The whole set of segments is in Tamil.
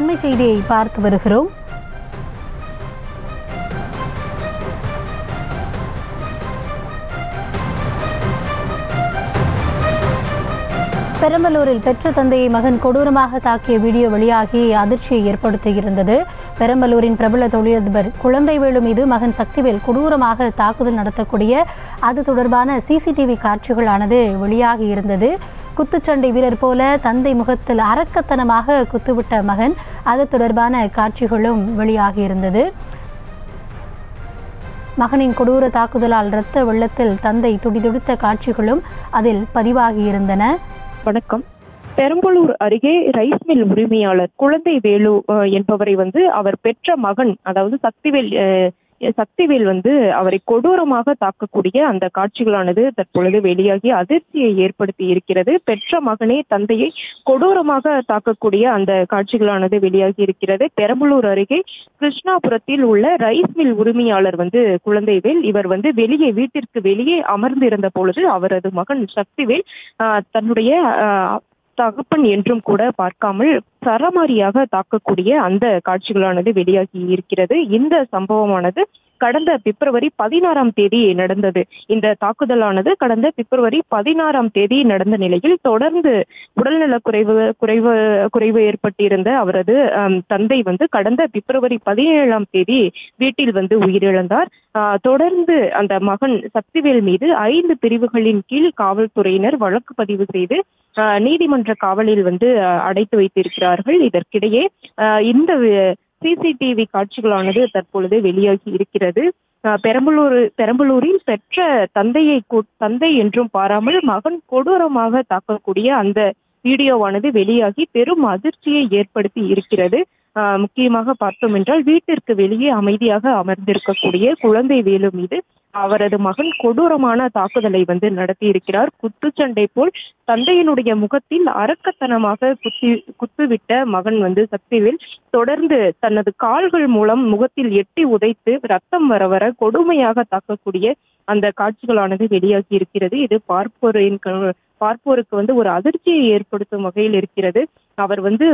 அண்மை செய்தியை பார்த்து வருகிறோம் பெரம்பலூரில் பெற்ற தந்தையை மகன் கொடூரமாக தாக்கிய வீடியோ வெளியாகி அதிர்ச்சியை ஏற்படுத்தியிருந்தது பெரம்பலூரின் பிரபல தொழிலதிபர் குழந்தைவேலு மீது மகன் சக்திவேல் கொடூரமாக தாக்குதல் நடத்தக்கூடிய அது தொடர்பான சிசிடிவி காட்சிகளானது வெளியாகி இருந்தது குத்துச்சண்டை வீரர் போல தந்தை முகத்தில் அரக்கத்தனமாக குத்துவிட்ட மகன் அது தொடர்பான காட்சிகளும் வெளியாகி இருந்தது மகனின் கொடூர தாக்குதலால் இரத்த வெள்ளத்தில் தந்தை துடிதுடித்த காட்சிகளும் அதில் பதிவாகியிருந்தன வணக்கம் பெரம்பலூர் அருகே ரைஸ் மில் உரிமையாளர் குழந்தை வேலு அஹ், என்பவரை வந்து அவர் பெற்ற மகன் அதாவது சக்திவேல் அஹ், சக்திவேல் வந்து அவரை கொடூரமாக தாக்கக்கூடிய அந்த காட்சிகளானது தற்பொழுது வெளியாகி அதிர்ச்சியை ஏற்படுத்தி இருக்கிறது பெற்ற மகனே தந்தையை கொடூரமாக தாக்கக்கூடிய அந்த காட்சிகளானது வெளியாகி இருக்கிறது பெரம்பலூர் அருகே கிருஷ்ணாபுரத்தில் உள்ள ரைஸ் மில் உரிமையாளர் வந்து குழந்தைவேல் இவர் வந்து வெளியே வீட்டிற்கு வெளியே அமர்ந்திருந்த பொழுது அவரது மகன் சக்திவேல் ஆஹ், தன்னுடைய ஆஹ், தகப்பன் என்றும் கூட பார்க்காமல் சரமாரியாக தாக்கக்கூடிய அந்த காட்சிகளானது வெளியாகி இருக்கிறது இந்த சம்பவமானது கடந்த பிப்ரவரி பதினாறாம் தேதி நடந்தது இந்த தாக்குதலானது கடந்த பிப்ரவரி பதினாறாம் தேதி நடந்த நிலையில் தொடர்ந்து உடல்நலக் குறைவு குறைவு குறைவு ஏற்பட்டிருந்த அவரது ஆம், தந்தை வந்து கடந்த பிப்ரவரி பதினேழாம் தேதி வீட்டில் வந்து உயிரிழந்தார் ஆஹ், தொடர்ந்து அந்த மகன் சக்திவேல் மீது ஐந்து பிரிவுகளின் கீழ் காவல்துறையினர் வழக்கு பதிவு செய்து ஆஹ், நீதிமன்ற காவலில் வந்து ஆஹ், அடைத்து வைத்திருக்கிறார்கள் இதற்கிடையே ஆஹ், இந்த சிசிடிவி காட்சிகளானது தற்பொழுது வெளியாகி இருக்கிறது ஆஹ், பெரம்பலூர் பெரம்பலூரில் பெற்ற தந்தையை கூ- தந்தை என்றும் பாராமல் மகன் கொடூரமாக தாக்கக்கூடிய அந்த வீடியோவானது வெளியாகி பெரும் அதிர்ச்சியை ஏற்படுத்தி இருக்கிறது ஆஹ், முக்கியமாக பார்த்தோம் என்றால் வீட்டிற்கு வெளியே அமைதியாக அமர்ந்திருக்கக்கூடிய குழந்தை வேலு மீது அவரது மகன் கொடூரமான தாக்குதலை வந்து நடத்தி இருக்கிறார் குத்துச்சண்டை போல் தந்தையினுடைய முகத்தில் அரக்கத்தனமாக குத்தி குத்துவிட்ட மகன் வந்து சக்திவேல் தொடர்ந்து தனது கால்கள் மூலம் முகத்தில் எட்டி உதைத்து ரத்தம் வர வர கொடுமையாக தாக்கக்கூடிய அந்த காட்சிகளானது வெளியாகி இருக்கிறது இது பார்ப்போரின் க- பார்ப்போருக்கு வந்து ஒரு அதிர்ச்சியை ஏற்படுத்தும் வகையில் இருக்கிறது அவர் வந்து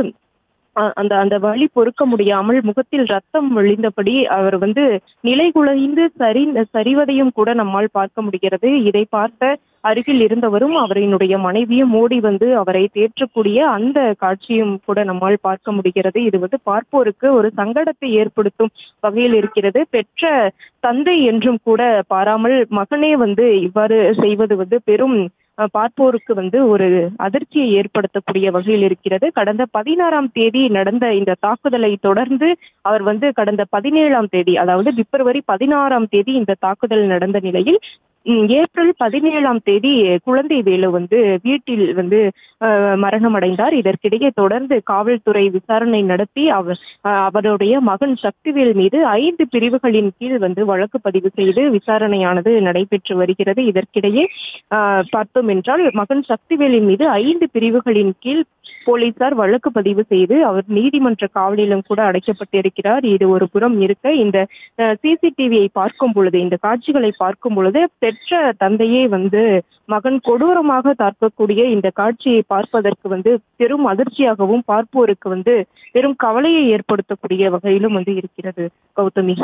அ- அந்த அந்த வலி பொறுக்க முடியாமல் முகத்தில் ரத்தம் வழிந்தபடி அவர் வந்து நிலை குலைந்து சரி சரிவதையும் கூட நம்மால் பார்க்க முடிகிறது இதை பார்த்த அருகில் இருந்தவரும் அவரினுடைய மனைவியும் ஓடி வந்து அவரை தேற்றக்கூடிய அந்த காட்சியும் கூட நம்மால் பார்க்க முடிகிறது இது வந்து பார்ப்போருக்கு ஒரு சங்கடத்தை ஏற்படுத்தும் வகையில் இருக்கிறது பெற்ற தந்தை என்றும் கூட பாராமல் மகனே வந்து இவ்வாறு செய்வது வந்து பெரும் அஹ், பார்ப்போருக்கு வந்து ஒரு அதிர்ச்சியை ஏற்படுத்தக்கூடிய வகையில் இருக்கிறது கடந்த பதினாறாம் தேதி நடந்த இந்த தாக்குதலை தொடர்ந்து அவர் வந்து கடந்த பதினேழாம் தேதி அதாவது பிப்ரவரி பதினாறாம் தேதி இந்த தாக்குதல் நடந்த நிலையில் ம், ஏப்ரல் பதினேழாம் தேதி குழந்தை வேலு வந்து வீட்டில் வந்து அஹ், மரணமடைந்தார் இதற்கிடையே தொடர்ந்து காவல்துறை விசாரணை நடத்தி அவர் அஹ், அவருடைய மகன் சக்திவேல் மீது ஐந்து பிரிவுகளின் கீழ் வந்து வழக்கு பதிவு செய்து விசாரணையானது நடைபெற்று வருகிறது இதற்கிடையே ஆஹ், பார்த்தோம் என்றால் மகன் சக்திவேலின் மீது ஐந்து பிரிவுகளின் கீழ் போலீசார் வழக்கு பதிவு செய்து அவர் நீதிமன்ற காவலிலும் கூட அடைக்கப்பட்டிருக்கிறார் இது ஒரு புறம் இருக்க இந்த சிசிடிவியை பார்க்கும் பொழுது இந்த காட்சிகளை பார்க்கும் பொழுது பெற்ற தந்தையே வந்து மகன் கொடூரமாக தாக்கக்கூடிய இந்த காட்சியை பார்ப்பதற்கு வந்து பெரும் அதிர்ச்சியாகவும் பார்ப்போருக்கு வந்து பெரும் கவலையை ஏற்படுத்தக்கூடிய வகையிலும் வந்து இருக்கிறது கௌதமி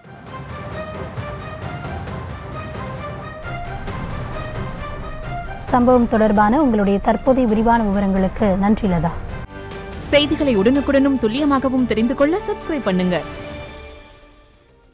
சம்பவம் தொடர்பான உங்களுடைய தற்போதைய விரிவான விவரங்களுக்கு நன்றி லதா செய்திகளை உடனுக்குடனும் துல்லியமாகவும் தெரிந்து கொள்ள சப்ஸ்கிரைப் பண்ணுங்க